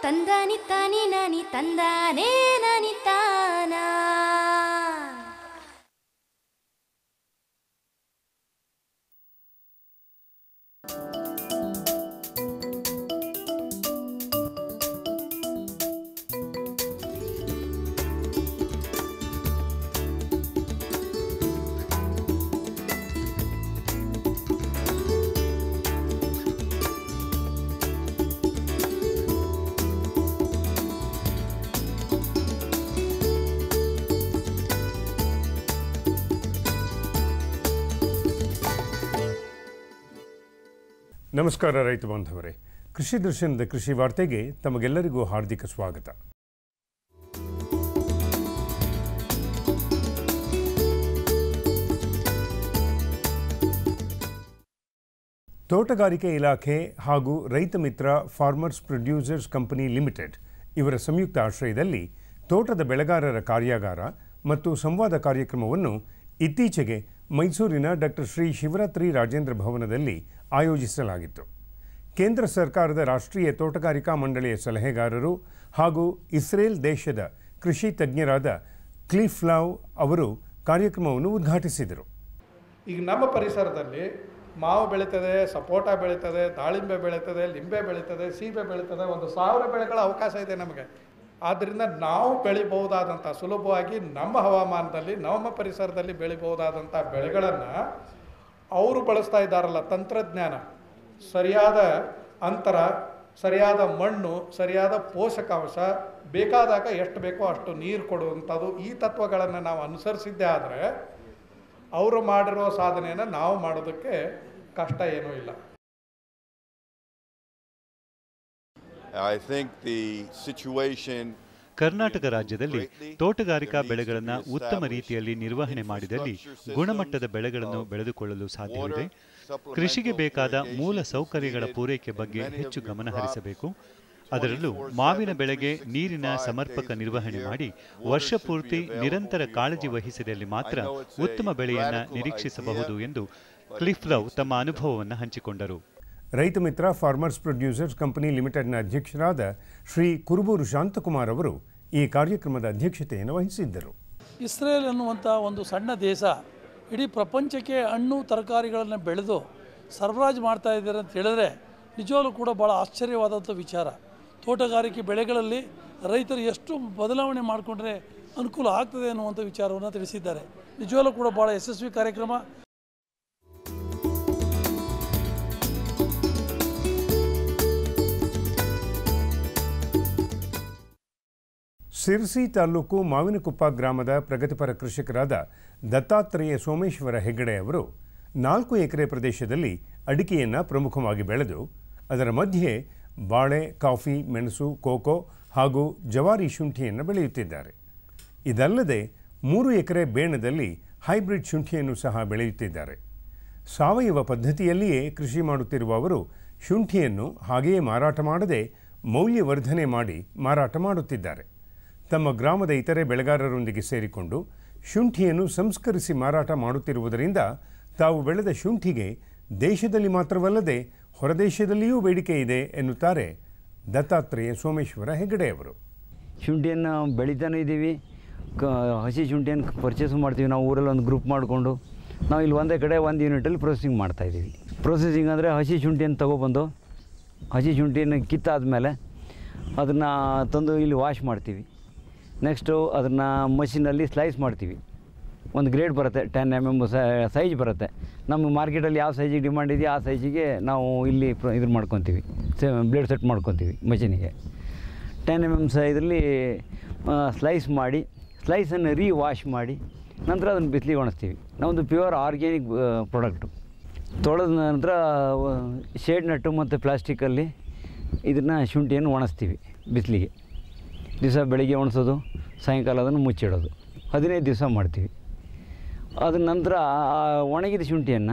ತಂದಾನಿ ತಾನಿ ನಾನಿ ತಂದಾನೇ ನಾನಿ ತಾನ ನಮಸ್ಕಾರ ರೈತ ಬಾಂಧವರೇ ಕೃಷಿ ದರ್ಶನದ ಕೃಷಿ ವಾರ್ತೆಗೆ ತಮಗೆಲ್ಲರಿಗೂ ಹಾರ್ದಿಕ ಸ್ವಾಗತ ತೋಟಗಾರಿಕೆ ಇಲಾಖೆ ಹಾಗೂ Raitha Mitra farmers producers company limited ಇವರ ಸಂಯುಕ್ತ ಆಶ್ರಯದಲ್ಲಿ ತೋಟದ ಬೆಳೆಗಾರರ ಕಾರ್ಯಾಗಾರ ಮತ್ತು ಸಂವಾದ ಕಾರ್ಯಕ್ರಮವನ್ನು ಇತ್ತೀಚೆಗೆ ಮೈಸೂರಿನ ಡಾಕ್ಟರ್ ಶ್ರೀ ಶಿವರಾತ್ರಿ ರಾಜೇಂದ್ರ ಭವನದಲ್ಲಿ ಆಯೋಜಿಸಲಾಗಿತ್ತು ಕೇಂದ್ರ ಸರ್ಕಾರದ ರಾಷ್ಟ್ರೀಯ ತೋಟಗಾರಿಕಾ ಮಂಡಳಿಯ ಸಲಹೆಗಾರರು ಹಾಗೂ ಇಸ್ರೇಲ್ ದೇಶದ ಕೃಷಿ ತಜ್ಞರಾದ ಕ್ಲಿಫ್ಲಾವ್ ಅವರು ಕಾರ್ಯಕ್ರಮವನ್ನು ಉದ್ಘಾಟಿಸಿದರು ಈಗ ನಮ್ಮ ಪರಿಸರದಲ್ಲಿ ಮಾವು ಬೆಳೀತದೆ ಸಪೋಟ ಬೆಳೀತದೆ ದಾಳಿಂಬೆ ಬೆಳೀತದೆ ಲಿಂಬೆ ಬೆಳೀತದೆ ಸೀಬೆ ಬೆಳೀತದೆ ಒಂದು ಸಾವಿರ ಬೆಳೆಗಳ ಅವಕಾಶ ಇದೆ ನಮಗೆ ಆದ್ದರಿಂದ ನಾವು ಬೆಳಿಬಹುದಾದಂಥ ಸುಲಭವಾಗಿ ನಮ್ಮ ಹವಾಮಾನದಲ್ಲಿ ನಮ್ಮ ಪರಿಸರದಲ್ಲಿ ಬೆಳಿಬಹುದಾದಂಥ ಬೆಳೆಗಳನ್ನು ಅವರು ಬಳಸ್ತಾ ಇದ್ದಾರಲ್ಲ ತಂತ್ರಜ್ಞಾನ ಸರಿಯಾದ ಅಂತರ ಸರಿಯಾದ ಮಣ್ಣು ಸರಿಯಾದ ಪೋಷಕಾಂಶ ಬೇಕಾದಾಗ ಎಷ್ಟು ಬೇಕೋ ಅಷ್ಟು ನೀರು ಕೊಡುವಂಥದ್ದು ಈ ತತ್ವಗಳನ್ನು ನಾವು ಅನುಸರಿಸಿದ್ದೇ ಆದರೆ ಅವರು ಮಾಡಿರೋ ಸಾಧನೆಯನ್ನು ನಾವು ಮಾಡೋದಕ್ಕೆ ಕಷ್ಟ ಏನೂ ಇಲ್ಲ I think the situation Karnataka ರಾಜ್ಯದಲ್ಲಿ ತೋಟಗಾರಿಕಾ ಬೆಳೆಗಳನ್ನು ಉತ್ತಮ ರೀತಿಯಲ್ಲಿ ನಿರ್ವಹಣೆ ಮಾಡಿದಲ್ಲಿ ಗುಣಮಟ್ಟದ ಬೆಳೆಗಳನ್ನು ಬೆಳೆದುಕೊಳ್ಳಲು ಸಾಧ್ಯವಿದೆ ಕೃಷಿಗೆ ಬೇಕಾದ ಮೂಲ ಸೌಕರ್ಯಗಳ ಪೂರೈಕೆ ಬಗ್ಗೆ ಹೆಚ್ಚು ಗಮನ ಹರಿಸಬೇಕು ಅದರಲ್ಲೂ ಮಾವಿನ ಬೆಳೆಗೆ ನೀರಿನ ಸಮರ್ಪಕ ನಿರ್ವಹಣೆ ಮಾಡಿ ವರ್ಷ ಪೂರ್ತಿ ನಿರಂತರ ಕಾಳಜಿ ವಹಿಸಿದಲ್ಲಿ ಮಾತ್ರ ಉತ್ತಮ ಬೆಳೆಯನ್ನ ನಿರೀಕ್ಷಿಸಬಹುದು ಎಂದು ಕ್ಲಿಫ್ಲವ್ ತಮ್ಮ ಅನುಭವವನ್ನು ಹಂಚಿಕೊಂಡರು ರೈತ ಮಿತ್ರ ಫಾರ್ಮರ್ಸ್ ಪ್ರೊಡ್ಯೂಸರ್ಸ್ ಕಂಪನಿ ಲಿಮಿಟೆಡ್ನ ಅಧ್ಯಕ್ಷರಾದ ಶ್ರೀ ಕುರುಬೂರು ಶಾಂತಕುಮಾರ್ ಅವರು ಈ ಕಾರ್ಯಕ್ರಮದ ಅಧ್ಯಕ್ಷತೆಯನ್ನು ವಹಿಸಿದ್ದರು ಇಸ್ರೇಲ್ ಅನ್ನುವಂಥ ಒಂದು ಸಣ್ಣ ದೇಶ ಇಡೀ ಪ್ರಪಂಚಕ್ಕೆ ಹಣ್ಣು ತರಕಾರಿಗಳನ್ನು ಬೆಳೆದು ಸರಬರಾಜು ಮಾಡ್ತಾ ಇದ್ದಾರೆ ಅಂತ ಹೇಳಿದ್ರೆ ನಿಜವಾಗ್ಲೂ ಕೂಡ ಭಾಳ ಆಶ್ಚರ್ಯವಾದಂಥ ವಿಚಾರ ತೋಟಗಾರಿಕೆ ಬೆಳೆಗಳಲ್ಲಿ ರೈತರು ಎಷ್ಟು ಬದಲಾವಣೆ ಮಾಡಿಕೊಂಡ್ರೆ ಅನುಕೂಲ ಆಗ್ತದೆ ಅನ್ನುವಂಥ ವಿಚಾರವನ್ನು ತಿಳಿಸಿದ್ದಾರೆ ನಿಜವಾಗ್ಲೂ ಕೂಡ ಭಾಳ ಯಶಸ್ವಿ ಕಾರ್ಯಕ್ರಮ ಸಿರ್ಸಿ ತಾಲೂಕು ಮಾವಿನಕುಪ್ಪ ಗ್ರಾಮದ ಪ್ರಗತಿಪರ ಕೃಷಿಕರಾದ ದತ್ತಾತ್ರೇಯ ಸೋಮೇಶ್ವರ ಹೆಗ್ಗಡೆ ಅವರು ನಾಲ್ಕು ಎಕರೆ ಪ್ರದೇಶದಲ್ಲಿ ಅಡಿಕೆಯನ್ನು ಪ್ರಮುಖವಾಗಿ ಬೆಳೆದು ಅದರ ಮಧ್ಯೆ ಬಾಳೆ ಕಾಫಿ ಮೆಣಸು ಕೋಕೋ ಹಾಗೂ ಜವಾರಿ ಶುಂಠಿಯನ್ನು ಬೆಳೆಯುತ್ತಿದ್ದಾರೆ ಇದಲ್ಲದೆ ಮೂರು ಎಕರೆ ಬೇಣದಲ್ಲಿ ಹೈಬ್ರಿಡ್ ಶುಂಠಿಯನ್ನು ಸಹ ಬೆಳೆಯುತ್ತಿದ್ದಾರೆ ಸಾವಯವ ಪದ್ಧತಿಯಲ್ಲಿಯೇ ಕೃಷಿ ಮಾಡುತ್ತಿರುವ ಅವರು ಶುಂಠಿಯನ್ನು ಹಾಗೆಯೇ ಮಾರಾಟ ಮಾಡದೆ ಮೌಲ್ಯವರ್ಧನೆ ಮಾಡಿ ಮಾರಾಟ ಮಾಡುತ್ತಿದ್ದಾರೆ ತಮ್ಮ ಗ್ರಾಮದ ಇತರೆ ಬೆಳೆಗಾರರೊಂದಿಗೆ ಸೇರಿಕೊಂಡು ಶುಂಠಿಯನ್ನು ಸಂಸ್ಕರಿಸಿ ಮಾರಾಟ ಮಾಡುತ್ತಿರುವುದರಿಂದ ತಾವು ಬೆಳೆದ ಶುಂಠಿಗೆ ದೇಶದಲ್ಲಿ ಮಾತ್ರವಲ್ಲದೆ ಹೊರದೇಶದಲ್ಲಿಯೂ ಬೇಡಿಕೆ ಇದೆ ಎನ್ನುತ್ತಾರೆ ದತ್ತಾತ್ರೇಯ ಸೋಮೇಶ್ವರ ಹೆಗಡೆ ಅವರು ಶುಂಠಿಯನ್ನು ಬೆಳಿತಾನೆ ಇದ್ದೀವಿ ಕ ಹಸಿ ಶುಂಠಿಯನ್ನು ಪರ್ಚೇಸ್ ಮಾಡ್ತೀವಿ ನಾವು ಊರಲ್ಲಿ ಒಂದು ಗ್ರೂಪ್ ಮಾಡಿಕೊಂಡು ನಾವು ಇಲ್ಲಿ ಒಂದೇ ಕಡೆ ಒಂದು ಯೂನಿಟಲ್ಲಿ ಪ್ರೊಸೆಸಿಂಗ್ ಮಾಡ್ತಾಯಿದ್ದೀವಿ ಪ್ರೊಸೆಸಿಂಗ್ ಅಂದರೆ ಹಸಿ ಶುಂಠಿಯನ್ನು ತೊಗೊಬಂದು ಹಸಿ ಶುಂಠಿಯನ್ನು ಕಿತ್ತಾದ್ಮೇಲೆ ಅದನ್ನು ತಂದು ಇಲ್ಲಿ ವಾಶ್ ಮಾಡ್ತೀವಿ ನೆಕ್ಸ್ಟು ಅದನ್ನು ಮಷಿನಲ್ಲಿ ಸ್ಲೈಸ್ ಮಾಡ್ತೀವಿ ಒಂದು ಗ್ರೇಡ್ ಬರುತ್ತೆ ಟೆನ್ ಎಮ್ ಎಮ್ ಸೈಜ್ ಬರುತ್ತೆ ನಮ್ಮ ಮಾರ್ಕೆಟಲ್ಲಿ ಯಾವ ಸೈಜಿಗೆ ಡಿಮಾಂಡ್ ಇದೆಯೋ ಆ ಸೈಜಿಗೆ ನಾವು ಇಲ್ಲಿ ಪ್ರ ಇದು ಮಾಡ್ಕೊತೀವಿ ಬ್ಲೇಡ್ ಸೆಟ್ ಮಾಡ್ಕೊತೀವಿ ಮಷಿನಿಗೆ ಟೆನ್ ಎಮ್ ಎಮ್ ಸೈಜಲ್ಲಿ ಸ್ಲೈಸ್ ಮಾಡಿ ಸ್ಲೈಸನ್ನು ರೀ ವಾಶ್ ಮಾಡಿ ನಂತರ ಅದನ್ನು ಬಿಸಿಲಿಗೆ ಒಣಸ್ತೀವಿ ನಮ್ಮದು ಪ್ಯೂರ್ ಆರ್ಗ್ಯಾನಿಕ್ ಪ್ರಾಡಕ್ಟು ತೊಳೆದ ನಂತರ ಶೇಡ್ ನಟ್ಟು ಮತ್ತು ಪ್ಲಾಸ್ಟಿಕ್ಕಲ್ಲಿ ಇದನ್ನು ಶುಂಠಿಯನ್ನು ಒಣಸ್ತೀವಿ ಬಿಸಿಲಿಗೆ ದಿವಸ ಬೆಳಿಗ್ಗೆ ಒಣಸೋದು ಸಾಯಂಕಾಲ ಅದನ್ನು ಮುಚ್ಚಿಡೋದು ಹದಿನೈದು ದಿವಸ ಮಾಡ್ತೀವಿ ಅದ ನಂತರ ಆ ಒಣಗಿದ ಶುಂಠಿಯನ್ನು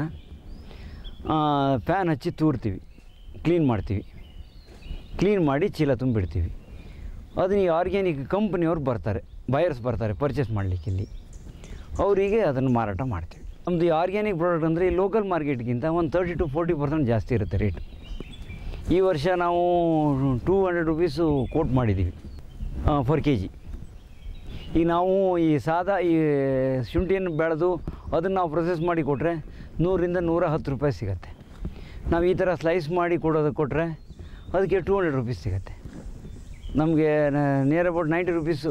ಫ್ಯಾನ್ ಹಚ್ಚಿ ತೂರ್ತೀವಿ ಕ್ಲೀನ್ ಮಾಡ್ತೀವಿ ಕ್ಲೀನ್ ಮಾಡಿ ಚೀಲ ತುಂಬಿಡ್ತೀವಿ ಅದನ್ನ ಈ ಆರ್ಗ್ಯಾನಿಕ್ ಕಂಪ್ನಿಯವ್ರು ಬರ್ತಾರೆ ಬಯರ್ಸ್ ಬರ್ತಾರೆ ಪರ್ಚೇಸ್ ಮಾಡಲಿಕ್ಕೆ ಇಲ್ಲಿ ಅವರಿಗೆ ಅದನ್ನು ಮಾರಾಟ ಮಾಡ್ತೀವಿ ನಮ್ಮದು ಈ ಆರ್ಗ್ಯಾನಿಕ್ ಪ್ರಾಡಕ್ಟ್ ಅಂದರೆ ಈ ಲೋಕಲ್ ಮಾರ್ಕೆಟ್ಗಿಂತ ಒಂದು ತರ್ಟಿ ಟು ಫೋರ್ಟಿ ಪರ್ಸೆಂಟ್ ಜಾಸ್ತಿ ಇರುತ್ತೆ ರೇಟ್ ಈ ವರ್ಷ ನಾವು ಟೂ ಹಂಡ್ರೆಡ್ ರುಪೀಸು ಕೋಟ್ ಮಾಡಿದ್ದೀವಿ ಫರ್ ಕೆ ಜಿ ಈಗ ನಾವು ಈ ಸಾದಾ ಈ ಶುಂಠಿಯನ್ನು ಬೆಳೆದು ಅದನ್ನು ನಾವು ಪ್ರೊಸೆಸ್ ಮಾಡಿ ಕೊಟ್ಟರೆ ನೂರಿಂದ ನೂರ ಹತ್ತು ರೂಪಾಯಿ ಸಿಗತ್ತೆ ನಾವು ಈ ಥರ ಸ್ಲೈಸ್ ಮಾಡಿ ಕೊಡೋದು ಕೊಟ್ಟರೆ ಅದಕ್ಕೆ ಟೂ ಹಂಡ್ರೆಡ್ ರುಪೀಸ್ ಸಿಗತ್ತೆ ನಮಗೆ ನಿಯರ್ ಅಬೌಟ್ ನೈಂಟಿ ರುಪೀಸು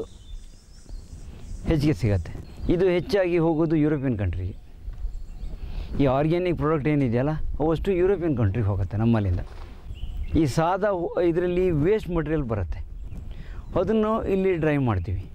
ಹೆಚ್ಚಿಗೆ ಸಿಗತ್ತೆ ಇದು ಹೆಚ್ಚಾಗಿ ಹೋಗೋದು ಯುರೋಪಿಯನ್ ಕಂಟ್ರಿಗೆ ಈ ಆರ್ಗ್ಯಾನಿಕ್ ಪ್ರಾಡಕ್ಟ್ ಏನಿದೆಯಲ್ಲ ಅವಷ್ಟು ಯುರೋಪಿಯನ್ ಕಂಟ್ರಿಗೆ ಹೋಗುತ್ತೆ ನಮ್ಮಲ್ಲಿಂದ ಈ ಸಾದಾ ಇದರಲ್ಲಿ ವೇಸ್ಟ್ ಮಟೀರಿಯಲ್ ಬರುತ್ತೆ ಅದನ್ನು ಇಲ್ಲಿ ಡ್ರೈ ಮಾಡ್ತೀವಿ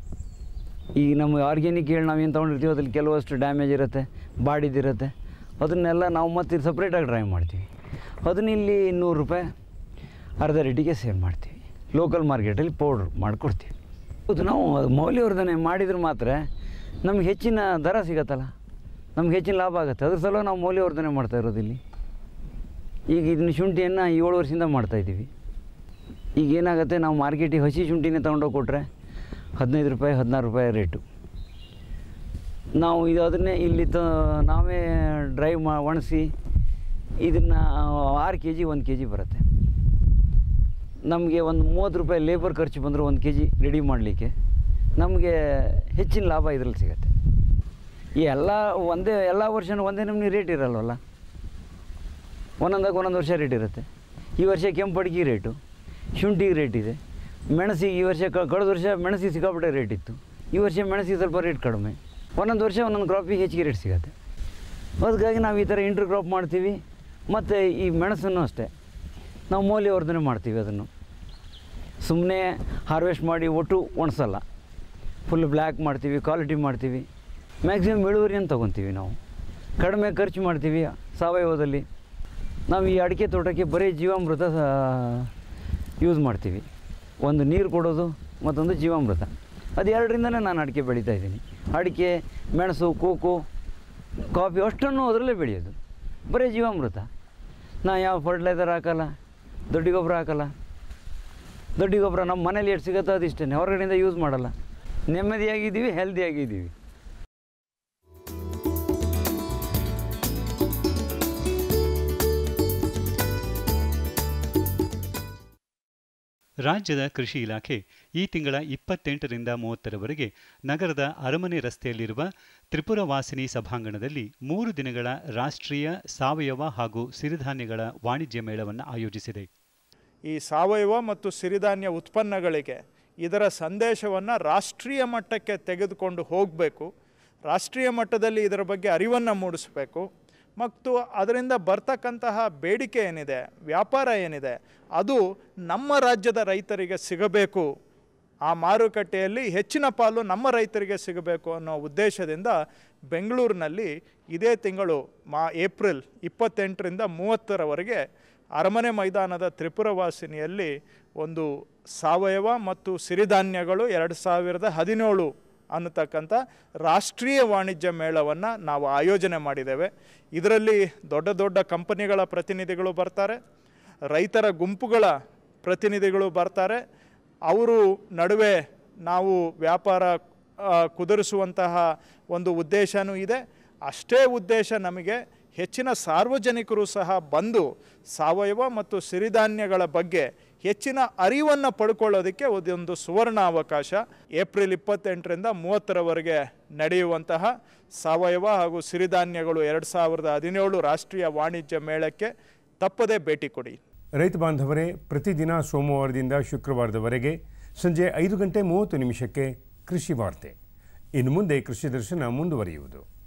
ಈಗ ನಮ್ಮ ಆರ್ಗ್ಯಾನಿಕ್ ಹೇಳಿ ನಾವೇನು ತೊಗೊಂಡಿರ್ತೀವಿ ಅದ್ರಲ್ಲಿ ಕೆಲವಷ್ಟು ಡ್ಯಾಮೇಜ್ ಇರುತ್ತೆ ಬಾಡಿದಿರುತ್ತೆ ಅದನ್ನೆಲ್ಲ ನಾವು ಮತ್ತೆ ಸಪ್ರೇಟಾಗಿ ಡ್ರೈ ಮಾಡ್ತೀವಿ ಅದನ್ನ ಇಲ್ಲಿ ನೂರು ರೂಪಾಯಿ ಅರ್ಧ ರೇಟಿಗೆ ಸೇಲ್ ಮಾಡ್ತೀವಿ ಲೋಕಲ್ ಮಾರ್ಕೆಟಲ್ಲಿ ಪೌಡ್ರ್ ಮಾಡಿಕೊಡ್ತೀವಿ ಹೌದು ನಾವು ಅದು ಮೌಲ್ಯವರ್ಧನೆ ಮಾಡಿದ್ರೆ ಮಾತ್ರ ನಮ್ಗೆ ಹೆಚ್ಚಿನ ದರ ಸಿಗತ್ತಲ್ಲ ನಮ್ಗೆ ಹೆಚ್ಚಿನ ಲಾಭ ಆಗುತ್ತೆ ಅದ್ರ ಸಲ ನಾವು ಮೌಲ್ಯವರ್ಧನೆ ಮಾಡ್ತಾ ಇರೋದು ಇಲ್ಲಿ ಈಗ ಇದನ್ನ ಶುಂಠಿಯನ್ನು ಏಳು ವರ್ಷದಿಂದ ಮಾಡ್ತಾಯಿದ್ದೀವಿ ಈಗ ಏನಾಗುತ್ತೆ ನಾವು ಮಾರ್ಕೆಟಿಗೆ ಹಸಿ ಶುಂಠಿನೇ ತೊಗೊಂಡೋಗಿ ಕೊಟ್ಟರೆ ಹದಿನೈದು ರೂಪಾಯಿ ಹದಿನಾರು ರೂಪಾಯಿ ರೇಟು ನಾವು ಇದು ಅದನ್ನೇ ಇಲ್ಲಿ ತ ನಾವೇ ಡ್ರೈ ಮಾ ಒಣಸಿ ಇದನ್ನು ಆರು ಕೆ ಜಿ ಒಂದು ಕೆ ಜಿ ಬರುತ್ತೆ ನಮಗೆ ಒಂದು ಮೂವತ್ತು ರೂಪಾಯಿ ಲೇಬರ್ ಖರ್ಚು ಬಂದರೂ ಒಂದು ಕೆ ಜಿ ರೆಡಿ ಮಾಡಲಿಕ್ಕೆ ನಮಗೆ ಹೆಚ್ಚಿನ ಲಾಭ ಇದರಲ್ಲಿ ಸಿಗುತ್ತೆ ಈ ಎಲ್ಲ ಒಂದೇ ಎಲ್ಲ ವರ್ಷನೂ ಒಂದೇ ನಮ್ಗೆ ರೇಟ್ ಇರಲ್ವಲ್ಲ ಒಂದೊಂದಾಗ ಒಂದೊಂದು ವರ್ಷ ರೇಟ್ ಇರುತ್ತೆ ಈ ವರ್ಷ ಕೆಂಪಡಿಗೆ ರೇಟು ಶುಂಠಿಗೆ ರೇಟ್ ಇದೆ ಮೆಣಸಿಗೆ ಈ ವರ್ಷ ಕ- ಕಳೆದ ವರ್ಷ ಮೆಣಸಿಗೆ ಸಿಕ್ಕಾಪಟ್ಟೆ ರೇಟ್ ಇತ್ತು ಈ ವರ್ಷ ಮೆಣಸಿಗೆ ಸ್ವಲ್ಪ ರೇಟ್ ಕಡಿಮೆ ಒಂದೊಂದು ವರ್ಷ ಒಂದೊಂದು ಕ್ರಾಪಿಗೆ ಹೆಚ್ಚಿಗೆ ರೇಟ್ ಸಿಗುತ್ತೆ ಅದಕ್ಕಾಗಿ ನಾವು ಈ ಥರ ಇಂಟ್ರ್ ಕ್ರಾಪ್ ಮಾಡ್ತೀವಿ ಮತ್ತು ಈ ಮೆಣಸನ್ನು ಅಷ್ಟೇ ನಾವು ಮೌಲ್ಯವರ್ಧನೆ ಮಾಡ್ತೀವಿ ಅದನ್ನು ಸುಮ್ಮನೆ ಹಾರ್ವೆಸ್ಟ್ ಮಾಡಿ ಒಟ್ಟು ಒಣಸಲ್ಲ ಫುಲ್ ಬ್ಲ್ಯಾಕ್ ಮಾಡ್ತೀವಿ ಕ್ವಾಲಿಟಿ ಮಾಡ್ತೀವಿ ಮ್ಯಾಕ್ಸಿಮಮ್ ಇಳುವರಿಯನ್ನು ತೊಗೊತೀವಿ ನಾವು ಕಡಿಮೆ ಖರ್ಚು ಮಾಡ್ತೀವಿ ಸಾವಯವದಲ್ಲಿ ನಾವು ಈ ಅಡಿಕೆ ತೋಟಕ್ಕೆ ಬರೀ ಜೀವಾಮೃತ ಯೂಸ್ ಮಾಡ್ತೀವಿ ಒಂದು ನೀರು ಕೊಡೋದು ಮತ್ತೊಂದು ಜೀವಾಮೃತ ಅದು ಎರಡರಿಂದನೇ ನಾನು ಅಡಿಕೆ ಬೆಳೀತಾ ಇದ್ದೀನಿ ಅಡಿಕೆ ಮೆಣಸು ಕೋಕೋ ಕಾಫಿ ಅಷ್ಟನ್ನು ಅದರಲ್ಲೇ ಬೆಳೆಯೋದು ಬರೀ ಜೀವಾಮೃತ ನಾ ಯಾವ ಫರ್ಟಿಲೈಸರ್ ಹಾಕಲ್ಲ ದೊಡ್ಡ ಗೊಬ್ಬರ ಹಾಕಲ್ಲ ದೊಡ್ಡ ಗೊಬ್ಬರ ನಮ್ಮ ಮನೇಲಿ ಎಷ್ಟು ಸಿಗುತ್ತೋ ಅದಿಷ್ಟೇ ಹೊರಗಡೆಯಿಂದ ಯೂಸ್ ಮಾಡಲ್ಲ ನೆಮ್ಮದಿಯಾಗಿದ್ದೀವಿ ಹೆಲ್ದಿಯಾಗಿದ್ದೀವಿ ರಾಜ್ಯದ ಕೃಷಿ ಇಲಾಖೆ ಈ ತಿಂಗಳ ಇಪ್ಪತ್ತೆಂಟರಿಂದ ಮೂವತ್ತರವರೆಗೆ ನಗರದ ಅರಮನೆ ರಸ್ತೆಯಲ್ಲಿರುವ ತ್ರಿಪುರ ವಾಸಿನಿ ಸಭಾಂಗಣದಲ್ಲಿ ಮೂರು ದಿನಗಳ ರಾಷ್ಟ್ರೀಯ ಸಾವಯವ ಹಾಗೂ ಸಿರಿಧಾನ್ಯಗಳ ವಾಣಿಜ್ಯ ಮೇಳವನ್ನು ಆಯೋಜಿಸಿದೆ ಈ ಸಾವಯವ ಮತ್ತು ಸಿರಿಧಾನ್ಯ ಉತ್ಪನ್ನಗಳಿಗೆ ಇದರ ಸಂದೇಶವನ್ನು ರಾಷ್ಟ್ರೀಯ ಮಟ್ಟಕ್ಕೆ ತೆಗೆದುಕೊಂಡು ಹೋಗಬೇಕು ರಾಷ್ಟ್ರೀಯ ಮಟ್ಟದಲ್ಲಿ ಇದರ ಬಗ್ಗೆ ಅರಿವನ್ನು ಮೂಡಿಸಬೇಕು ಮತ್ತು ಅದರಿಂದ ಬರ್ತಕ್ಕಂತಹ ಬೇಡಿಕೆ ಏನಿದೆ ವ್ಯಾಪಾರ ಏನಿದೆ ಅದು ನಮ್ಮ ರಾಜ್ಯದ ರೈತರಿಗೆ ಸಿಗಬೇಕು ಆ ಮಾರುಕಟ್ಟೆಯಲ್ಲಿ ಹೆಚ್ಚಿನ ಪಾಲು ನಮ್ಮ ರೈತರಿಗೆ ಸಿಗಬೇಕು ಅನ್ನೋ ಉದ್ದೇಶದಿಂದ ಬೆಂಗಳೂರಿನಲ್ಲಿ ಇದೇ ತಿಂಗಳು ಮಾ ಏಪ್ರಿಲ್ ಇಪ್ಪತ್ತೆಂಟರಿಂದ ಮೂವತ್ತರವರೆಗೆ ಅರಮನೆ ಮೈದಾನದ ತ್ರಿಪುರವಾಸಿನಿಯಲ್ಲಿ ಒಂದು ಸಾವಯವ ಮತ್ತು ಸಿರಿಧಾನ್ಯಗಳು ಎರಡು ಸಾವಿರದ ಹದಿನೇಳು ಅನ್ನತಕ್ಕಂಥ ರಾಷ್ಟ್ರೀಯ ವಾಣಿಜ್ಯ ಮೇಳವನ್ನು ನಾವು ಆಯೋಜನೆ ಮಾಡಿದ್ದೇವೆ ಇದರಲ್ಲಿ ದೊಡ್ಡ ದೊಡ್ಡ ಕಂಪನಿಗಳ ಪ್ರತಿನಿಧಿಗಳು ಬರ್ತಾರೆ ರೈತರ ಗುಂಪುಗಳ ಪ್ರತಿನಿಧಿಗಳು ಬರ್ತಾರೆ ಅವರು ನಡುವೆ ನಾವು ವ್ಯಾಪಾರ ಆ, ಕುದುರಿಸುವಂತಹ ಒಂದು ಉದ್ದೇಶನೂ ಇದೆ ಅಷ್ಟೇ ಉದ್ದೇಶ ನಮಗೆ ಹೆಚ್ಚಿನ ಸಾರ್ವಜನಿಕರು ಸಹ ಬಂದು ಸಾವಯವ ಮತ್ತು ಸಿರಿಧಾನ್ಯಗಳ ಬಗ್ಗೆ ಹೆಚ್ಚಿನ ಅರಿವನ್ನು ಪಡ್ಕೊಳ್ಳೋದಕ್ಕೆ ಇದೊಂದು ಸುವರ್ಣ ಅವಕಾಶ ಏಪ್ರಿಲ್ ಇಪ್ಪತ್ತೆಂಟರಿಂದ ಮೂವತ್ತರವರೆಗೆ ನಡೆಯುವಂತಹ ಸಾವಯವ ಹಾಗೂ ಸಿರಿಧಾನ್ಯಗಳು ಎರಡು ಸಾವಿರದ ಹದಿನೇಳು ರಾಷ್ಟ್ರೀಯ ವಾಣಿಜ್ಯ ಮೇಳಕ್ಕೆ ತಪ್ಪದೇ ಭೇಟಿ ಕೊಡಿ ರೈತ ಬಾಂಧವರೇ ಪ್ರತಿದಿನ ಸೋಮವಾರದಿಂದ ಶುಕ್ರವಾರದವರೆಗೆ ಸಂಜೆ ಐದು ಗಂಟೆ ಮೂವತ್ತು ನಿಮಿಷಕ್ಕೆ ಕೃಷಿ ವಾರ್ತೆ ಇನ್ನು ಮುಂದೆ ಕೃಷಿ ದರ್ಶನ ಮುಂದುವರಿಯುವುದು